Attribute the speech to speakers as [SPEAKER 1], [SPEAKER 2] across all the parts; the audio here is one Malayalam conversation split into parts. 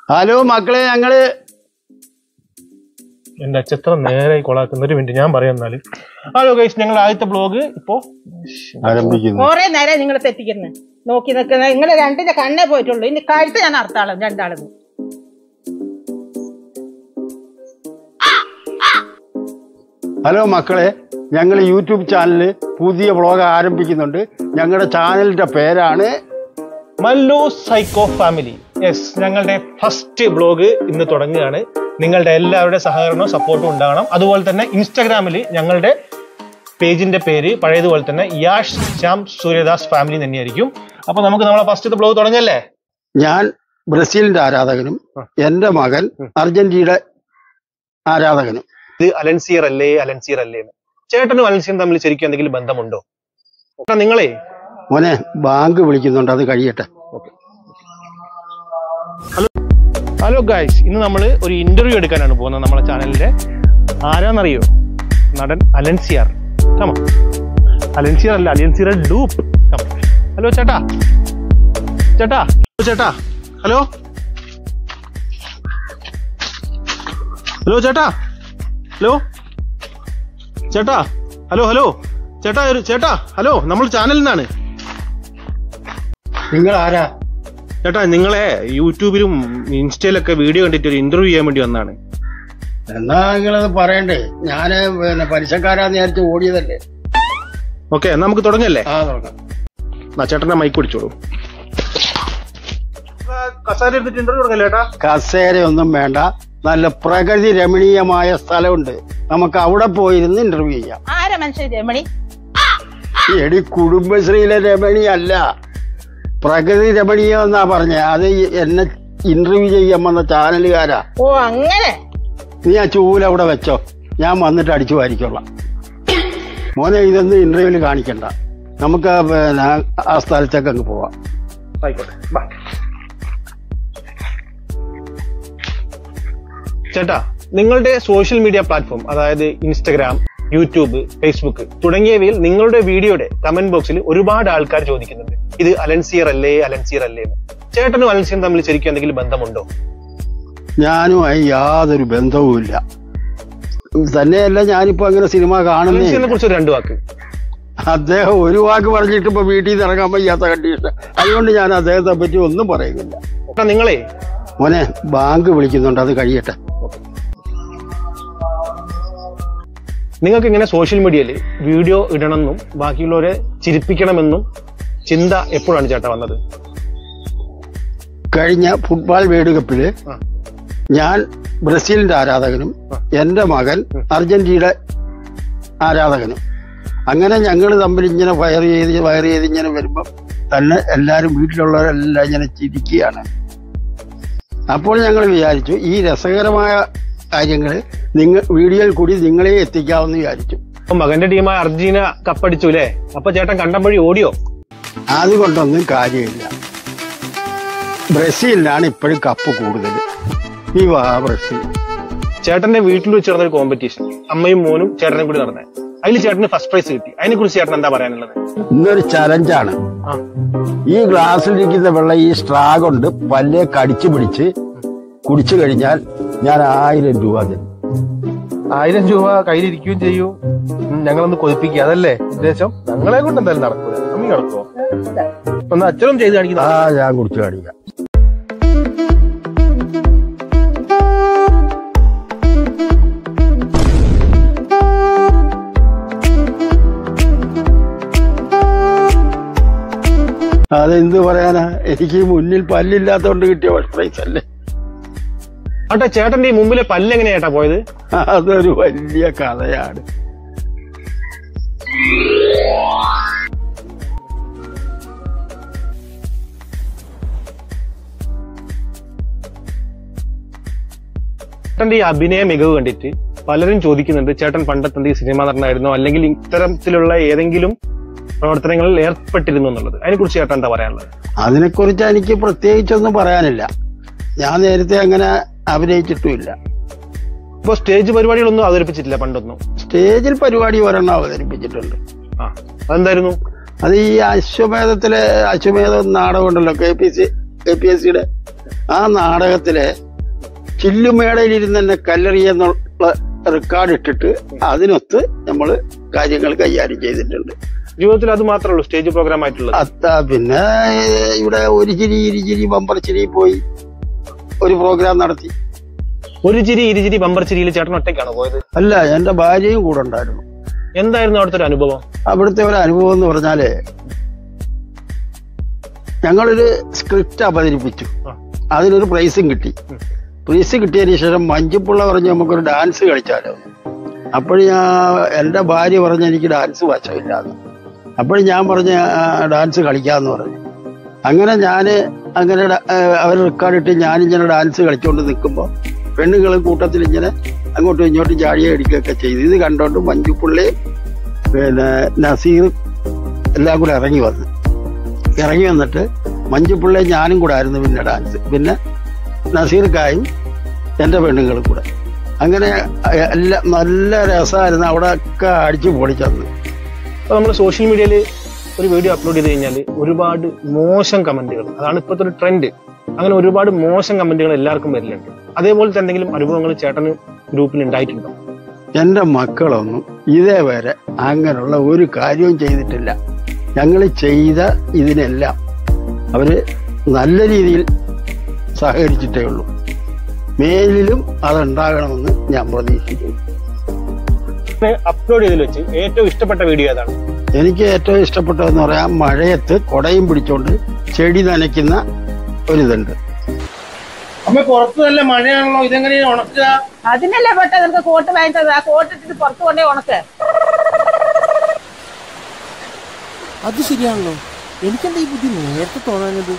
[SPEAKER 1] ഹലോ മക്കളെ ഞങ്ങള്
[SPEAKER 2] എന്റെ അച്ചത്ര നേരെ കൊളാക്കുന്ന ഒരു മിനിറ്റ് ഞാൻ പറയാം എന്നാല് ഹലോ ഗൈസ് ഞങ്ങൾ ആദ്യത്തെ ബ്ലോഗ് ഇപ്പോ
[SPEAKER 1] ആരംഭിക്കുന്നു
[SPEAKER 3] കൊറേ നേരം നിങ്ങൾ തെറ്റിക്കുന്നു നോക്കി നിൽക്കുന്ന നിങ്ങൾ രണ്ടിന്റെ കണ്ണേ പോയിട്ടുള്ളൂ ഇനി കഴുത്ത് ഞാൻ അർത്താളും രണ്ടാളും
[SPEAKER 1] ഹലോ മക്കളെ ഞങ്ങൾ യൂട്യൂബ് ചാനലിൽ പുതിയ വ്ളോഗ് ആരംഭിക്കുന്നുണ്ട് ഞങ്ങളുടെ ചാനലിന്റെ പേരാണ്
[SPEAKER 2] മല്ലു സൈക്കോ ഫാമിലി യെസ് ഞങ്ങളുടെ ഫസ്റ്റ് ബ്ലോഗ് ഇന്ന് തുടങ്ങുകയാണ് നിങ്ങളുടെ എല്ലാവരുടെ സഹകരണവും സപ്പോർട്ടും ഉണ്ടാകണം അതുപോലെ തന്നെ ഇൻസ്റ്റാഗ്രാമിൽ ഞങ്ങളുടെ പേജിന്റെ പേര് പഴയതുപോലെ തന്നെ യാഷ് ശ്യാം സൂര്യദാസ് ഫാമിലി തന്നെയായിരിക്കും അപ്പൊ നമുക്ക് നമ്മളെ ഫസ്റ്റത്തെ ബ്ലോഗ് തുടങ്ങല്ലേ
[SPEAKER 1] ഞാൻ ബ്രസീലിന്റെ ആരാധകനും
[SPEAKER 2] ആ.
[SPEAKER 1] എന്റെ മകൻ അർജന്റീനയുടെ ആരാധകനും
[SPEAKER 2] ഇത് അലൻസിയർ അല്ലേ അലൻസിയർ അല്ലേ എന്ന് ചേട്ടനും അലൻസിയറും തമ്മിൽ ശരിക്കും എന്തെങ്കിലും ബന്ധമുണ്ടോ ചേട്ടാ നിങ്ങളെ
[SPEAKER 1] മോനെ ബാങ്ക് വിളിക്കുന്നുണ്ട് അത് കഴിയട്ടെ
[SPEAKER 2] ഹലോ ഗായ്സ് ഇന്ന് നമ്മൾ ഒരു ഇന്റർവ്യൂ എടുക്കാനാണ് പോകുന്നത് നമ്മളെ ചാനലിന്റെ ആരാന്നറിയോ നടൻ അലൻസിയാർ കമ അലൻസിയർ അല്ല അലൻസിയർ ഡൂപ്പ് കമ ഹലോ ചേട്ടാ ചേട്ടാ ഹലോ ചേട്ടാ ഹലോ ഹലോ ചേട്ടാ ഹലോ ചേട്ടാ ഹലോ ഹലോ ചേട്ടാ ഒരു ചേട്ടാ ഹലോ നമ്മൾ ചാനലിൽ നിന്നാണ്
[SPEAKER 1] നിങ്ങൾ ആരാ
[SPEAKER 2] ചേട്ടാ നിങ്ങളെ യൂട്യൂബിലും ഇൻസ്റ്റയിലൊക്കെ വീഡിയോ കണ്ടിട്ട് ഒരു ഇന്റർവ്യൂ ചെയ്യാൻ വേണ്ടി വന്നതാണ്
[SPEAKER 1] എന്നാ നിങ്ങളത് പറയണ്ടേ ഞാന് പിന്നെ പലിശക്കാരാന്ന് വിചാരിച്ച് ഓടിയതല്ലേ
[SPEAKER 2] ഓക്കെ നമുക്ക് തുടങ്ങല്ലേ
[SPEAKER 1] ആ തുടങ്ങാം
[SPEAKER 2] എന്നാ ചേട്ടന്റെ മൈക്ക് പിടിച്ചോളൂ കസാര എടുത്തിട്ട് ഇന്റർവ്യൂ തുടങ്ങല്ലേ ചേട്ടാ
[SPEAKER 1] കസേരയൊന്നും വേണ്ട നല്ല പ്രകൃതി രമണീയമായ സ്ഥലമുണ്ട് നമുക്ക് അവിടെ പോയിരുന്ന് ഇന്റർവ്യൂ ചെയ്യാം
[SPEAKER 3] ആരാ മനുഷ്യൻ രമണി
[SPEAKER 1] എടി കുടുംബശ്രീയിലെ രമണി അല്ല പ്രകൃതി രമണീയം എന്നാ പറഞ്ഞ അത് ഈ- എന്നെ ഇന്റർവ്യൂ ചെയ്യാൻ വന്ന ചാനലുകാരാ
[SPEAKER 3] ഓ അങ്ങനെ
[SPEAKER 1] നീ ആ ചൂല അവിടെ വെച്ചോ ഞാൻ വന്നിട്ട് അടിച്ചു വാരിക്കൊള്ളാം മോനെ ഇതൊന്നും ഇന്റർവ്യൂവിൽ കാണിക്കണ്ട നമുക്ക് പിന്നെ ആ സ്ഥലത്തേക്ക് അങ്ങ് പോവാം
[SPEAKER 2] ആയിക്കോട്ടെ ബാ. ചേട്ടാ നിങ്ങളുടെ സോഷ്യൽ മീഡിയ പ്ലാറ്റ്ഫോം അതായത് ഇൻസ്റ്റഗ്രാം യൂട്യൂബ് ഫേസ്ബുക്ക് തുടങ്ങിയവയിൽ നിങ്ങളുടെ വീഡിയോയുടെ കമന്റ് ബോക്സിൽ ഒരുപാട് ആൾക്കാർ ചോദിക്കുന്നുണ്ട് ഇത് അലൻസിയർ അല്ലേ അലൻസിയർ അല്ലേ എന്ന് ചേട്ടനും അലൻസിയറും തമ്മിൽ ശരിക്കും എന്തെങ്കിലും ബന്ധമുണ്ടോ
[SPEAKER 1] ഞാനുമായി യാതൊരു ബന്ധവുമില്ല തന്നെയല്ല ഞാനിപ്പോ അങ്ങനെ സിനിമ കാണുന്നേ
[SPEAKER 2] അലൻസിയറിനെ കുറിച്ച് ഒരു രണ്ട് വാക്ക്
[SPEAKER 1] അദ്ദേഹം ഒരു വാക്ക് പറഞ്ഞിട്ട് ഇപ്പൊ വീട്ടിൽ നിന്ന് ഇറങ്ങാൻ വയ്യാത്ത കണ്ടീഷൻ അതുകൊണ്ട് ഞാൻ അദ്ദേഹത്തെ പറ്റി ഒന്നും പറയുന്നില്ല
[SPEAKER 2] ചേട്ടാ നിങ്ങളെ
[SPEAKER 1] മോനെ ബാങ്ക് വിളിക്കുന്നുണ്ട് അത് കഴിയട്ടെ
[SPEAKER 2] നിങ്ങൾക്ക് ഇങ്ങനെ സോഷ്യൽ മീഡിയയിൽ വീഡിയോ ഇടണമെന്നും ബാക്കിയുള്ളവരെ ചിരിപ്പിക്കണമെന്നും ചിന്ത എപ്പോഴാണ് ചേട്ടാ വന്നത്
[SPEAKER 1] കഴിഞ്ഞ ഫുട്ബോൾ വേൾഡ് കപ്പില്
[SPEAKER 2] ആ.
[SPEAKER 1] ഞാൻ ബ്രസീലിന്റെ ആരാധകനും എന്റെ മകൻ അർജന്റീനയുടെ ആരാധകനും അങ്ങനെ ഞങ്ങൾ തമ്മിൽ ഇങ്ങനെ ഫയർ ചെയ്ത് ഫയർ ചെയ്ത് ഇങ്ങനെ വരുമ്പം തന്നെ എല്ലാവരും വീട്ടിലുള്ളവരെല്ലാം ഇങ്ങനെ ചിരിക്കുകയാണ് അപ്പോൾ ഞങ്ങൾ വിചാരിച്ചു ഈ രസകരമായ കാര്യങ്ങൾ നിങ്ങൾ വീഡിയോയിൽ കൂടി നിങ്ങളെ എത്തിക്കാമെന്ന് വിചാരിച്ചു
[SPEAKER 2] അപ്പൊ മകന്റെ ടീമായ അർജന്റീന കപ്പടിച്ചു അല്ലേ അപ്പൊ ചേട്ടൻ കണ്ടം വഴി ഓടിയോ
[SPEAKER 1] അതുകൊണ്ടൊന്നും കാര്യമില്ല ബ്രസീലിനാണ് ഇപ്പോഴും കപ്പ് കൂടുതൽ ഈ വാ ബ്രസീൽ
[SPEAKER 2] ചേട്ടന്റെ വീട്ടിൽ വെച്ച് നടന്നൊരു കോമ്പറ്റീഷൻ അമ്മയും മോനും ചേട്ടനും കൂടി നടന്നത് അതിൽ ചേട്ടന് ഫസ്റ്റ് പ്രൈസ് കിട്ടി അതിനെ കുറിച്ച് ചേട്ടൻ എന്താ പറയാനുള്ളത്
[SPEAKER 1] ഇന്നൊരു ചലഞ്ചാണ്
[SPEAKER 2] ആ
[SPEAKER 1] ഈ ഗ്ലാസ്സിലിരിക്കുന്ന വെള്ളം ഈ സ്ട്രാ കൊണ്ട് പല്ലേ കടിച്ചു പിടിച്ച് കുടിച്ചു കഴിഞ്ഞാൽ ഞാൻ ആയിരം രൂപ തരും
[SPEAKER 2] ആയിരം രൂപ കയ്യിലിരിക്കുകയും ചെയ്യൂ ഞങ്ങളൊന്ന് കൊതിപ്പിക്കുക അതല്ലേ ഉദ്ദേശം ഞങ്ങളെ കൊണ്ട് എന്തായാലും നടക്കൂല അമ്മി നടക്കുമോ ഒന്ന് അച്ഛനും ചെയ്ത്
[SPEAKER 1] ആ
[SPEAKER 2] കാണിക്കുന്ന
[SPEAKER 1] ഞാൻ കുടിച്ചു കാണിക്കാം അതെന്ത് പറയാനാ എനിക്ക് മുന്നിൽ പല്ലില്ലാത്തോണ്ട് കിട്ടിയ ഫസ്റ്റ് പ്രൈസ് അല്ലേ
[SPEAKER 2] ആട്ടെ ചേട്ടന്റെ ഈ മുമ്പിലെ പല്ല് എങ്ങനെയാ ചേട്ടാ പോയത്
[SPEAKER 1] അതൊരു വലിയ കഥയാണ്
[SPEAKER 2] ചേട്ടന്റെ ഈ അഭിനയ മികവ് കണ്ടിട്ട് പലരും ചോദിക്കുന്നുണ്ട് ചേട്ടൻ പണ്ടത്തെ സിനിമ നടനായിരുന്നോ അല്ലെങ്കിൽ ഇത്തരത്തിലുള്ള ഏതെങ്കിലും പ്രവർത്തനങ്ങളിൽ ഏർപ്പെട്ടിരുന്നു എന്നുള്ളത് അതിനെക്കുറിച്ച് ചേട്ടൻ എന്താ പറയാനുള്ളത്
[SPEAKER 1] അതിനെക്കുറിച്ച് എനിക്ക് പ്രത്യേകിച്ചൊന്നും പറയാനില്ല ഞാൻ നേരത്തെ അങ്ങനെ അഭിനയിച്ചിട്ടുമില്ല
[SPEAKER 2] ഇപ്പൊ സ്റ്റേജ് പരിപാടികളൊന്നും അവതരിപ്പിച്ചിട്ടില്ല പണ്ടൊന്നും
[SPEAKER 1] സ്റ്റേജിൽ പരിപാടി ഒരെണ്ണം അവതരിപ്പിച്ചിട്ടുണ്ട്
[SPEAKER 2] ആ അതെന്തായിരുന്നു
[SPEAKER 1] അത് ഈ അശ്വമേധത്തിലെ അശ്വമേധം നാടകം ഉണ്ടല്ലോ K P C K P S സിയുടെ ആ നാടകത്തിലെ ചില്ലുമേടയിൽ ഇരുന്ന് തന്നെ കല്ലെറിയെന്നുള്ള റെക്കോർഡ് ഇട്ടിട്ട് അതിനൊത്ത് നമ്മൾ കാര്യങ്ങൾ കൈകാര്യം ചെയ്തിട്ടുണ്ട്
[SPEAKER 2] ജീവിതത്തിൽ അത് മാത്രമേ ഉള്ളൂ സ്റ്റേജ് പ്രോഗ്രാം ആയിട്ടുള്ളത്
[SPEAKER 1] അത്ത പിന്നെ ഇവിടെ ഒരു ചിരി ഇരുചിരി ബമ്പർ ചിരി പോയി ഒരു പ്രോഗ്രാം നടത്തി
[SPEAKER 2] ഒരു ചിരി ഇരുചിരി ബമ്പർ ചിരിയിൽ ചേട്ടൻ ഒറ്റയ്ക്കാണോ പോയത്
[SPEAKER 1] അല്ല എന്റെ ഭാര്യയും കൂടെ ഉണ്ടായിരുന്നു
[SPEAKER 2] എന്തായിരുന്നു അവിടുത്തെ ഒരു അനുഭവം
[SPEAKER 1] അവിടുത്തെ ഒരു അനുഭവം എന്ന് പറഞ്ഞാല് ഞങ്ങളൊരു സ്ക്രിപ്റ്റ് അവതരിപ്പിച്ചു
[SPEAKER 2] ആ.
[SPEAKER 1] അതിനൊരു പ്രൈസും കിട്ടി
[SPEAKER 2] ഉം.
[SPEAKER 1] പ്രൈസ് കിട്ടിയതിന് ശേഷം മഞ്ചുപ്പിള്ള പറഞ്ഞു നമുക്കൊരു ഡാൻസ് കളിച്ചാലോ അപ്പോൾ ഞാൻ എൻ്റെ ഭാര്യ പറഞ്ഞ എനിക്ക് ഡാൻസ് വശമില്ലാന്ന് അപ്പോൾ ഞാൻ പറഞ്ഞ "ആ, ഡാൻസ് കളിക്കാന്ന് പറഞ്ഞു അങ്ങനെ ഞാൻ അങ്ങനെ ഡ- ആ, അവർ റെക്കോർഡിട്ട് ഞാനിങ്ങനെ ഡാൻസ് കളിച്ചുകൊണ്ട് നിൽക്കുമ്പോൾ പെണ്ണുങ്ങൾ കൂട്ടത്തിൽ ഇങ്ങനെ അങ്ങോട്ടും ഇങ്ങോട്ടും ചാടിയ അടിക്കുകയൊക്കെ ചെയ്തു ഇത് കണ്ടോണ്ട് മഞ്ജുപ്പിള്ളയും പിന്നെ നസീർ എല്ലാം കൂടെ ഇറങ്ങി വന്നു ഇറങ്ങി വന്നിട്ട് മഞ്ജുപ്പിള്ളയും ഞാനും കൂടെ ആയിരുന്നു പിന്നെ ഡാൻസ് പിന്നെ നസീർക്കായും എൻ്റെ പെണ്ണുങ്ങളും കൂടെ അങ്ങനെ എല്ലാം നല്ല രസമായിരുന്നു അവിടെ ഒക്കെ അടിച്ചു പൊളിച്ചന്ന്
[SPEAKER 2] അപ്പൊ നമ്മൾ സോഷ്യൽ മീഡിയയിൽ ഒരു വീഡിയോ അപ്ലോഡ് ചെയ്ത് കഴിഞ്ഞാൽ ഒരുപാട് മോശം കമന്റുകൾ അതാണ് ഇപ്പോഴത്തെ ഒരു ട്രെൻഡ് അങ്ങനെ ഒരുപാട് മോശം കമന്റുകൾ എല്ലാവർക്കും വരലുണ്ട് അതേപോലത്തെ എന്തെങ്കിലും അനുഭവങ്ങൾ ചേട്ടന് ഗ്രൂപ്പിൽ ഉണ്ടായിട്ടുണ്ടോ
[SPEAKER 1] എൻ്റെ മക്കളൊന്നും ഇതേവരെ അങ്ങനെയുള്ള ഒരു കാര്യവും ചെയ്തിട്ടില്ല ഞങ്ങൾ ചെയ്ത ഇതിനെല്ലാം അവര് നല്ല രീതിയിൽ സഹകരിച്ചിട്ടേ ഉള്ളൂ മേലിലും അതുണ്ടാകണമെന്ന് ഞാൻ പ്രതീക്ഷിക്കുന്നു
[SPEAKER 2] അപ്ലോഡ് ചെയ്തതിൽ വെച്ച് ഏറ്റവും ഇഷ്ടപ്പെട്ട വീഡിയോ ഏതാണ്
[SPEAKER 1] എനിക്ക് ഏറ്റവും ഇഷ്ടപ്പെട്ടതെന്ന് പറയാൻ മഴയത്ത് കൊടയും പിടിച്ചോണ്ട് ചെടി നനയ്ക്കുന്ന ഒരിതുണ്ട്
[SPEAKER 2] അമ്മ പുറത്ത് നല്ല മഴയാണല്ലോ ഇതെങ്ങനെയാണ് ഉണക്കുക
[SPEAKER 3] അതിനല്ലേ പെട്ടെ നിനക്ക് കോട്ട് വാങ്ങിച്ചത് ആ കോട്ട് ഇട്ടിട്ട് പുറത്ത് കൊണ്ടേ ഉണക്ക്
[SPEAKER 4] അത് ശരിയാണല്ലോ എനിക്കെന്താ ഈ ബുദ്ധി നേരത്തെ തോന്നാഞ്ഞത്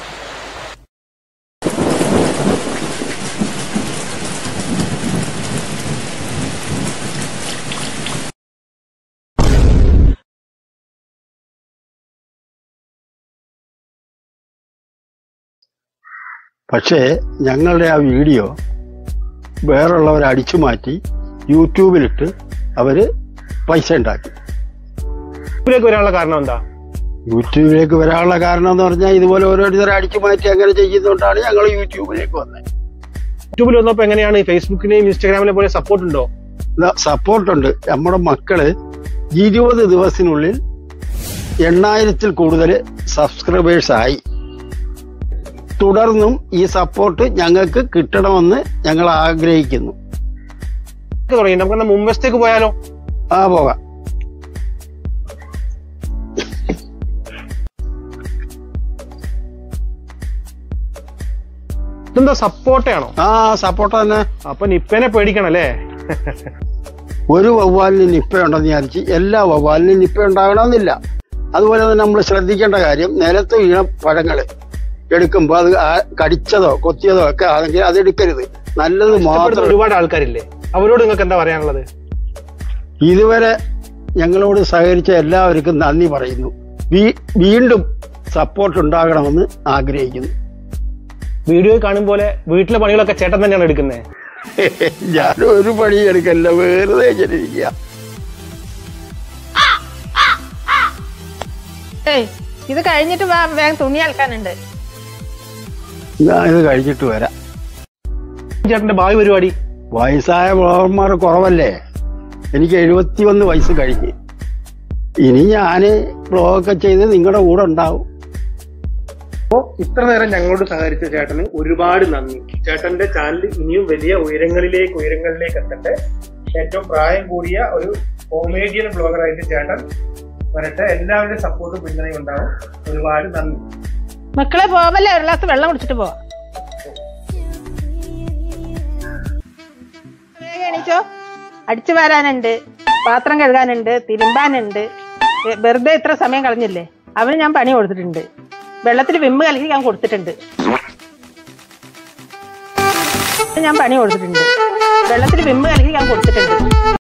[SPEAKER 1] പക്ഷേ ഞങ്ങളുടെ ആ വീഡിയോ വേറുള്ളവർ അടിച്ചു മാറ്റി യൂട്യൂബിലിട്ട് അവര് പൈസ ഉണ്ടാക്കി
[SPEAKER 2] ഇതിലേക്ക് വരാനുള്ള കാരണം എന്താ
[SPEAKER 1] യൂട്യൂബിലേക്ക് വരാനുള്ള കാരണം എന്ന് പറഞ്ഞാൽ ഇതുപോലെ ഓരോരുത്തരെ അടിച്ചു മാറ്റി അങ്ങനെ ചെയ്യുന്നതുകൊണ്ടാണ് ഞങ്ങൾ യൂട്യൂബിലേക്ക് വന്നത്
[SPEAKER 2] യൂട്യൂബിൽ വന്നപ്പോ എങ്ങനെയാണ് ഫേസ്ബുക്കിനെയും ഇൻസ്റ്റാഗ്രാമിനെ പോലെ സപ്പോർട്ട് ഉണ്ടോ
[SPEAKER 1] സപ്പോർട്ടുണ്ട് നമ്മുടെ മക്കള് ഇരുപത് ദിവസത്തിനുള്ളിൽ എണ്ണായിരത്തിൽ കൂടുതൽ സബ്സ്ക്രൈബേഴ്സ് ആയി തുടർന്നും ഈ സപ്പോർട്ട് ഞങ്ങൾക്ക് കിട്ടണമെന്ന് ഞങ്ങൾ ആഗ്രഹിക്കുന്നു
[SPEAKER 2] തുടങ്ങി നമുക്ക് മുമ്പത്തേക്ക് പോയാലോ
[SPEAKER 1] ആ പോകാം
[SPEAKER 2] ഇതെന്താ സപ്പോർട്ടാണോ
[SPEAKER 1] ആ സപ്പോർട്ട് തന്നെ
[SPEAKER 2] അപ്പൊ നിപ്പേനെ പേടിക്കണം അല്ലേ
[SPEAKER 1] ഒരു വവ്വാലിന് നിപ്പ ഉണ്ടെന്ന് വിചാരിച്ച് എല്ലാ വവ്വാലിനും നിപ്പ ഉണ്ടാകണമെന്നില്ല അതുപോലെ തന്നെ നമ്മൾ ശ്രദ്ധിക്കേണ്ട കാര്യം നിലത്ത് വീണ പഴങ്ങള് എടുക്കുമ്പോൾ അത് ആ- കടിച്ചതോ കൊത്തിയതോ ഒക്കെ ആണെങ്കിൽ അത് എടുക്കരുത് നല്ലത്
[SPEAKER 2] ഇഷ്ടപ്പെടുന്ന
[SPEAKER 1] മാത്രം
[SPEAKER 2] ഒരുപാട് ആൾക്കാരില്ലേ അവരോട് നിങ്ങൾക്ക് എന്താ പറയാനുള്ളത്
[SPEAKER 1] ഇതുവരെ ഞങ്ങളോട് സഹകരിച്ച എല്ലാവർക്കും നന്ദി പറയുന്നു വീ- വീണ്ടും സപ്പോർട്ട് ഉണ്ടാകണമെന്ന് ആഗ്രഹിക്കുന്നു
[SPEAKER 2] വീഡിയോ കാണും പോലെ വീട്ടിലെ പണികളൊക്കെ ചേട്ടൻ തന്നെയാണ് എടുക്കുന്നത്
[SPEAKER 1] ഞാൻ ഒരു പണി എടുക്കല്ല വെറുതെ ഇങ്ങനെ ഇരിക്കുക
[SPEAKER 3] ഏയ് ഇത് കഴിഞ്ഞിട്ട് വാ വേഗം തുണി അലക്കാനുണ്ട്
[SPEAKER 1] ഞാൻ ഇത് കഴിഞ്ഞിട്ട് വരാം
[SPEAKER 2] ചേട്ടന്റെ ഭാവി പരിപാടി
[SPEAKER 1] വയസ്സായ ബ്ലോഗർമാർ കുറവല്ലേ എനിക്ക് എഴുപത്തിയൊന്ന് വയസ്സ് കഴിഞ്ഞ് ഇനി ഞാന് ബ്ലോഗൊക്കെ ചെയ്ത് നിങ്ങളുടെ കൂടെ ഉണ്ടാവും
[SPEAKER 2] അപ്പോ ഇത്ര നേരം ഞങ്ങളോട് സഹകരിച്ച ചേട്ടന് ഒരുപാട് നന്ദി ചേട്ടന്റെ ചാനൽ ഇനിയും വലിയ ഉയരങ്ങളിലേക്ക് ഉയരങ്ങളിലേക്ക് എത്തട്ടെ ഏറ്റവും പ്രായം കൂടിയ ഒരു കോമേഡിയൻ ബ്ലോഗറായിട്ട് ചേട്ടൻ വരട്ടെ എല്ലാവരുടെയും സപ്പോർട്ടും പിന്തുണയും ഉണ്ടാവും ഒരുപാട് നന്ദി
[SPEAKER 3] മക്കളെ പോവല്ലേ ഒരു ഗ്ലാസ് വെള്ളം കുടിച്ചിട്ട് പോവാ വേഗം എണീച്ചോ അടിച്ചു വാരാനുണ്ട് പാത്രം കഴുകാനുണ്ട് തിരുമ്പാനുണ്ട് വെ- വെറുതെ ഇത്ര സമയം കളഞ്ഞില്ലേ അവന് ഞാൻ പണി കൊടുത്തിട്ടുണ്ട് വെള്ളത്തിൽ വിമ്പ് കലക്കി ഞാൻ കൊടുത്തിട്ടുണ്ട് ഞാൻ പണി കൊടുത്തിട്ടുണ്ട് വെള്ളത്തിൽ വിമ്പ് കലക്കി ഞാൻ കൊടുത്തിട്ടുണ്ട്